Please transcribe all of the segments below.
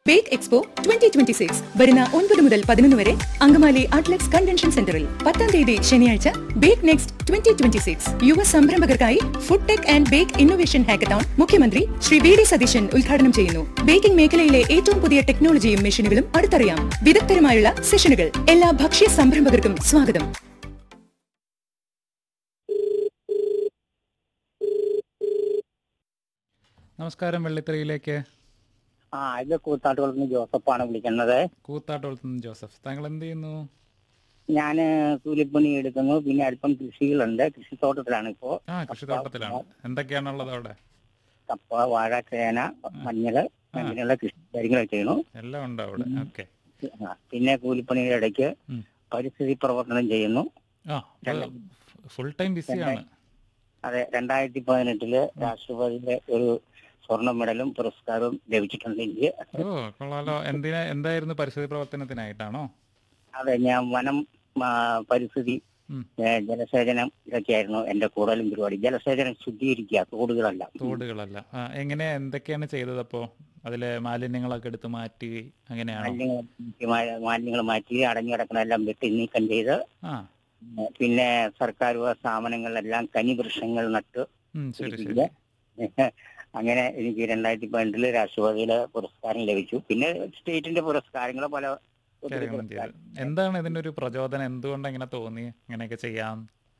Bake expo twenty twenty six വരുന്ന ഒൻപത് മുതൽ പതിനൊന്ന് വരെ അങ്കമാലി അറ്റ്ലറ്റ്സ് കൺവെൻഷൻ സെന്ററിൽ പത്താം തീയതി ശനിയാഴ്ച bake next twenty twenty six യുവ സംരംഭകർക്കായി food tech and bake innovation hackathon മുഖ്യമന്ത്രി ശ്രീ വി ഡി സതീശൻ ഉദ്ഘാടനം ചെയ്യുന്നു ബേക്കിംഗ് മേഖലയിലെ ഏറ്റവും പുതിയ ടെക്നോളജിയും മെഷീനുകളും അടുത്തറിയാം വിദഗ്ധരുമായുള്ള സെഷനുകൾ എല്ലാ ഭക്ഷ്യ സംരംഭകർക്കും സ്വാഗതം നമസ്കാരം വെള്ളിത്തിരയിലേക്ക് ആ ഇത് കൂത്താട്ടുകുളത്ത് നിന്ന് ജോസഫാണ് വിളിക്കുന്നത് കൂത്താട്ടോളത്ത് നിന്ന് ജോസഫ് താങ്കൾ എന്ത് ചെയ്യുന്നു ഞാൻ കൂലിപ്പണി എടുക്കുന്നു പിന്നെ അല്പം കൃഷികളുണ്ട് കൃഷിത്തോട്ടത്തിലാണ് ഇപ്പോ ആ കൃഷിത്തോട്ടത്തിലാണ് എന്തൊക്കെയാണുള്ളത് അവിടെ കപ്പ വാഴ ചേന മഞ്ഞള് അങ്ങനെയുള്ള കൃഷി കാര്യങ്ങളൊക്കെ ചെയ്യണു എല്ലാം ഉണ്ട് അവിടെ ഓക്കെ ആ, പിന്നെ കൂലിപ്പണിയുടെ ഇടയ്ക്ക് ഉം. പരിസ്ഥിതി പ്രവർത്തനം ചെയ്യുന്നു ആ ഫുൾ ടൈം ബിസിയാണ് അതെ രണ്ടായിരത്തി പതിനെട്ടില് രാഷ്ട്രപതിയുടെ ഒരു സ്വർണ്ണ മെഡലും പുരസ്കാരവും ലഭിച്ചിട്ടുണ്ട് എനിക്ക് ഓ കൊള്ളാലോ എന്തിനാ എന്തായിരുന്നു പരിസ്ഥിതി പ്രവർത്തനത്തിനായിട്ടാണോ അതെ ഞാൻ വനം ആ, പരിസ്ഥിതി ഉം. ഏ, ജലസേചനം ഇതൊക്കെയായിരുന്നു എന്റെ കൂടുതലും പരിപാടി ജലസേചനം ശുദ്ധീകരിക്കുക തോടുകളെല്ലാം തോടുകളല്ല ആ എങ്ങനെ എന്തൊക്കെയാണ് ചെയ്തത് അപ്പോ അതിലെ മാലിന്യങ്ങളൊക്കെ എടുത്ത് മാറ്റി അങ്ങനെയാണോ മാലിന്യങ്ങൾ മാലിന്യങ്ങൾ മാറ്റി അടഞ്ഞു കിടക്കുന്നതെല്ലാം വെട്ടി നീക്കം ചെയ്ത് ആ പിന്നെ സർക്കാർ സ്ഥാപനങ്ങളിലെല്ലാം കനിവൃക്ഷങ്ങൾ നട്ട് ഉം, ശരി ശരി ഇല്ല. അങ്ങനെ എനിക്ക് രണ്ടായിരത്തി പതിനെട്ടില് രാഷ്ട്രപതിയിലെ പുരസ്കാരം ലഭിച്ചു പിന്നെ സ്റ്റേറ്റിന്റെ പുരസ്കാരങ്ങൾ പല ഒത്തിരി കാര്യങ്ങളും ചെയ്ത് പുരസ്കാരം. എന്താണ് ഇതിന്റെ ഒരു പ്രചോദനം എന്തുകൊണ്ട് ഇങ്ങനെ തോന്നി ഇങ്ങനെയൊക്കെ ചെയ്യാം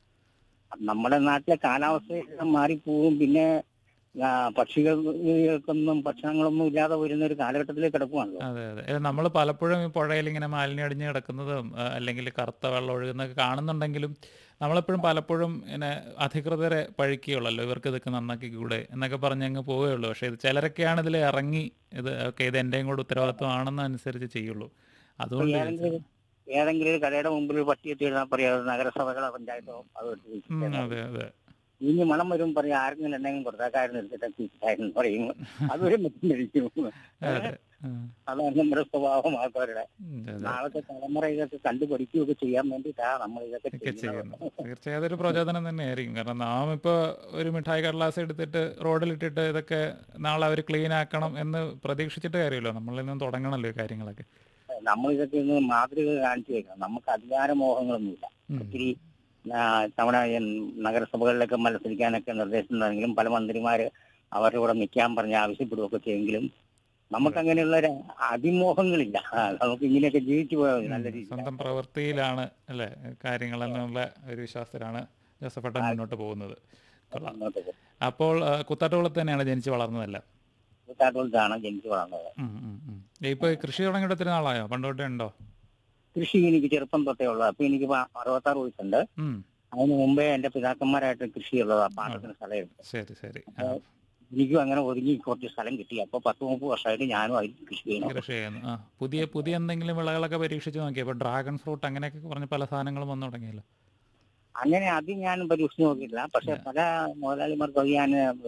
നമ്മുടെ നാട്ടിലെ കാലാവസ്ഥ മാറിപ്പോവും പിന്നെ ആ, പക്ഷികൾക്കൊന്നും ഭക്ഷണങ്ങളൊന്നും ഇല്ലാതെ വരുന്ന ഒരു കാലഘട്ടത്തിലേക്ക് കിടക്കുവാണല്ലോ അതെ അതെ നമ്മൾ പലപ്പോഴും ഈ പുഴയിൽ ഇങ്ങനെ മാലിന്യം അടിഞ്ഞ് കിടക്കുന്നതും ആ, അല്ലെങ്കിൽ കറുത്ത വെള്ളം ഒഴുകുന്നതൊക്കെ കാണുന്നുണ്ടെങ്കിലും നമ്മളെപ്പോഴും പലപ്പോഴും ഇങ്ങനെ അധികൃതരെ പഴിക്കുകയുള്ളല്ലോ ഇവർക്ക് ഇതൊക്കെ നന്നാക്കി കൂടെ എന്നൊക്കെ പറഞ്ഞ് അങ്ങ് പോവുകയുള്ളൂ പക്ഷേ ഇത് ചിലരൊക്കെയാണ് ഇതിൽ ഇറങ്ങി ഇത് ഓക്കെ ഇത് എൻ്റെയും കൂടെ ഉത്തരവാദിത്വമാണെന്ന് അനുസരിച്ച് ചെയ്യുള്ളൂ അതുകൊണ്ട് ഏതെങ്കിലും ഏതെങ്കിലും ഒരു കടയുടെ മുമ്പിൽ ഒരു പട്ടി എത്തിയിരുന്നാൽ പറയാം നഗരസഭകളോ പഞ്ചായത്തോ അത് എടുത്ത് ഉം, വെച്ചിട്ട് അതെ അതെ ഇനി മണം വരും പറയും ആർക്കെങ്കിലും എന്തെങ്കിലും കൊടുത്താക്കാരും എടുത്തിട്ട് തീർച്ചയായിട്ടും പറയും അതൊരു മെറ്റിരിക്കും അതെ ഉം, അതാണ് നമ്മുടെ സ്വഭാവം ആൾക്കാരുടെ ഉം, അതെ നാളത്തെ തലമുറ ഇതൊക്കെ കണ്ടു പഠിക്കുകയൊക്കെ ചെയ്യാൻ വേണ്ടിയിട്ടാണ് നമ്മൾ ഇതൊക്കെ ഒക്കെ ചെയ്യുന്നത് ചെയ്യുന്നു തീർച്ചയായും അതൊരു പ്രചോദനം തന്നെയായിരിക്കും കാരണം നാം ഇപ്പോൾ ഒരു മിഠായി കടലാസ് എടുത്തിട്ട് റോഡിലിട്ടിട്ട് ഇതൊക്കെ നാളെ അവർ ക്ലീൻ ആക്കണം എന്ന് പ്രതീക്ഷിച്ചിട്ട് കാര്യമല്ലോ നമ്മളിൽ നിന്ന് തുടങ്ങണമല്ലോ ഈ കാര്യങ്ങളൊക്കെ നമ്മൾ ഇതൊക്കെ ഒന്ന് മാതൃക കാണിച്ചു വെക്കണം നമുക്ക് അധികാരമോഹങ്ങളൊന്നുമില്ല ഉം. ഒത്തിരി ആ, തവണ ഈ നഗരസഭകളിലൊക്കെ മത്സരിക്കാനൊക്കെ നിർദ്ദേശം ഉണ്ടെങ്കിലും പല മന്ത്രിമാര് അവരുടെ കൂടെ നിൽക്കാൻ പറഞ്ഞ് ആവശ്യപ്പെടുകയൊക്കെ ചെയ്യെങ്കിലും നമുക്ക് അങ്ങനെയുള്ള ഒരു അതിമോഹങ്ങളില്ല ആ, നമുക്ക് ഇങ്ങനെയൊക്കെ ജീവിച്ചു പോയാൽ മതി നല്ല രീതിയിൽ സ്വന്തം പ്രവൃത്തിയിലാണ് അല്ലെ കാര്യങ്ങൾ എന്നുള്ള ഒരു വിശ്വാസത്തിലാണ് ജോസഫട്ടൻ മുന്നോട്ട് പോകുന്നത് കൊള്ളാം മുന്നോട്ട് പോകും. അപ്പോൾ ആ, കുത്താട്ടുകുളത്ത് തന്നെയാണ് ജനിച്ച് വളർന്നതല്ല കൂത്താട്ടുകൊണ്ടാണ് ജനിച്ചു വളർന്നത് ഉം, ഉം, ഉം. ഇപ്പൊ ഈ കൃഷി തുടങ്ങിയിട്ട് ഒത്തിരി നാളായോ പണ്ടോട്ടേ ഉണ്ടോ കൃഷി എനിക്ക് ചെറുപ്പം തൊട്ടേ ഉള്ളത് അപ്പൊ എനിക്ക് ഇപ്പൊ അറുപത്താറ് വയസ്സുണ്ട് ഉം അതിന് മുമ്പേ എന്റെ പിതാക്കന്മാരായിട്ട് കൃഷിയുള്ളത് പാട്ടത്തിന് സ്ഥലമുണ്ട് ശരി ശരി ആ, എനിക്കും അങ്ങനെ ഒതുങ്ങി കുറച്ച് സ്ഥലം കിട്ടി അപ്പൊ പത്ത് മുപ്പത് വർഷമായിട്ട് ഞാനും അതിൽ കൃഷി ചെയ്യണം കൃഷി ചെയ്യുന്നു ആ പുതിയ പുതിയ എന്തെങ്കിലും വിളകളൊക്കെ പരീക്ഷിച്ച് നോക്കിയോ ഇപ്പൊ ഡ്രാഗൺ ഫ്രൂട്ട് അങ്ങനെയൊക്കെ പറഞ്ഞ് പല സാധനങ്ങളും വന്നു തുടങ്ങിയല്ലോ അങ്ങനെ അത് ഞാൻ പരീക്ഷിച്ച് നോക്കിയിട്ടില്ല പക്ഷെ പല മുതലാളിമാർക്കും ഞാൻ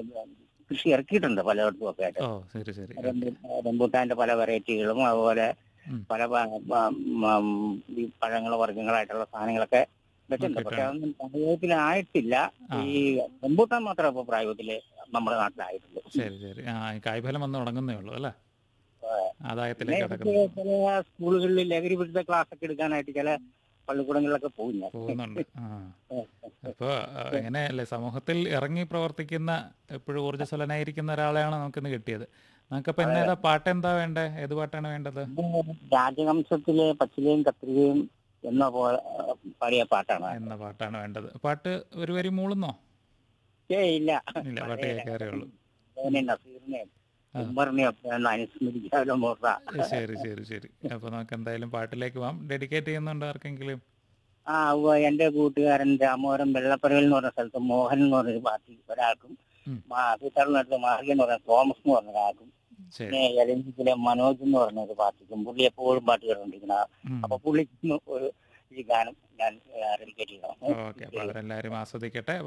കൃഷി ഇറക്കിയിട്ടുണ്ട് പലയിടത്തും ഒക്കെ ആയിട്ട് ഓ ശരി ശരി റംബൂ- റംബൂട്ടാന്റെ പല വെറൈറ്റികളും അതുപോലെ ഉം. പല പ- പ- മ- ഈ പഴങ്ങളോ വർഗ്ഗങ്ങളായിട്ടുള്ള സാധനങ്ങളൊക്കെ വെച്ചിട്ടുണ്ട് നോക്കിയിട്ടുണ്ട്. പക്ഷെ അതൊന്നും പ്രായത്തിലായിട്ടില്ല ആ. ഈ റംബൂട്ടാൻ മാത്രമേ ഇപ്പൊ പ്രായത്തില് നമ്മുടെ നാട്ടിലായിട്ടുള്ളൂ ശരി ശരി ആ ഈ കായ്ഫലം വന്ന് തുടങ്ങുന്നേ ഉള്ളൂ അല്ലേ പിന്നെ ആദായത്തിലേക്ക് എനിക്ക് കിടക്കുന്നു ചില സ്കൂളുകളിൽ ലഹരി വിരുദ്ധ ക്ലാസ് ഒക്കെ എടുക്കാനായിട്ട് ചില പള്ളിക്കൂടങ്ങളിലൊക്കെ പോകും ഞാൻ പോകുന്നുണ്ട് ആ അപ്പോൾ എങ്ങനെയല്ലേ സമൂഹത്തിൽ ഇറങ്ങി പ്രവർത്തിക്കുന്ന എപ്പോഴും ഊർജ്ജസ്വലനായിരിക്കുന്ന ഒരാളെയാണ് നമുക്കിന്ന് കിട്ടിയത് നമുക്കപ്പോൾ എന്നേതാ പാട്ട് എന്താ വേണ്ടേ ഏത് പാട്ടാണ് വേണ്ടത് രാജവംശത്തിലെ പച്ചിലയും കത്രികയും എന്ന പോലെ പാടിയ പാട്ടാണ് എന്ന പാട്ടാണ് വേണ്ടത് പാട്ട് ഒരു വരി മൂളുന്നോ ഏ ഇല്ല ഇല്ല പാട്ട് കേൾക്കാറേ ഉള്ളൂ മോനെ നസീറിനെയും ആ. ഉമ്മറിനെയും ഒക്കെ ഒന്ന് അനുസ്മരിക്കാമല്ലോ മോർത്ത ശരി ശരി ശരി അപ്പോൾ നമുക്ക് എന്തായാലും പാട്ടിലേക്ക് പോവാം ഡെഡിക്കേറ്റ് ചെയ്യുന്നുണ്ട് ആർക്കെങ്കിലും ആ ഉവ്വ് എന്റെ കൂട്ടുകാരൻ രാമോരം വെള്ളപ്പറവിൽ എന്ന് പറഞ്ഞ സ്ഥലത്ത് മോഹൻ എന്ന് പറഞ്ഞൊരു പാർട്ടി ഒരാൾക്കും ഉം. കൂട്ടാറിനടുത്ത് മാർഗി എന്ന് പറഞ്ഞ തോമസ് എന്ന് പറഞ്ഞ ഒരാൾക്കും ശരി പിന്നെ എലഞ്ചിലെ മനോജ് എന്ന് പറഞ്ഞ ഒരു പാർട്ടിക്കും പുള്ളി എപ്പോഴും പാട്ട് കേട്ടോണ്ടിരിക്കുന്ന ഉം. അപ്പൊ പുള്ളിക്ക് ഒരു ഈ ഗാനം ഞാൻ ഡെഡിക്കേറ്റ് ചെയ്യണം ഓക്കെ അപ്പോൾ അവരെല്ലാവരും ആസ്വദിക്കട്ടെ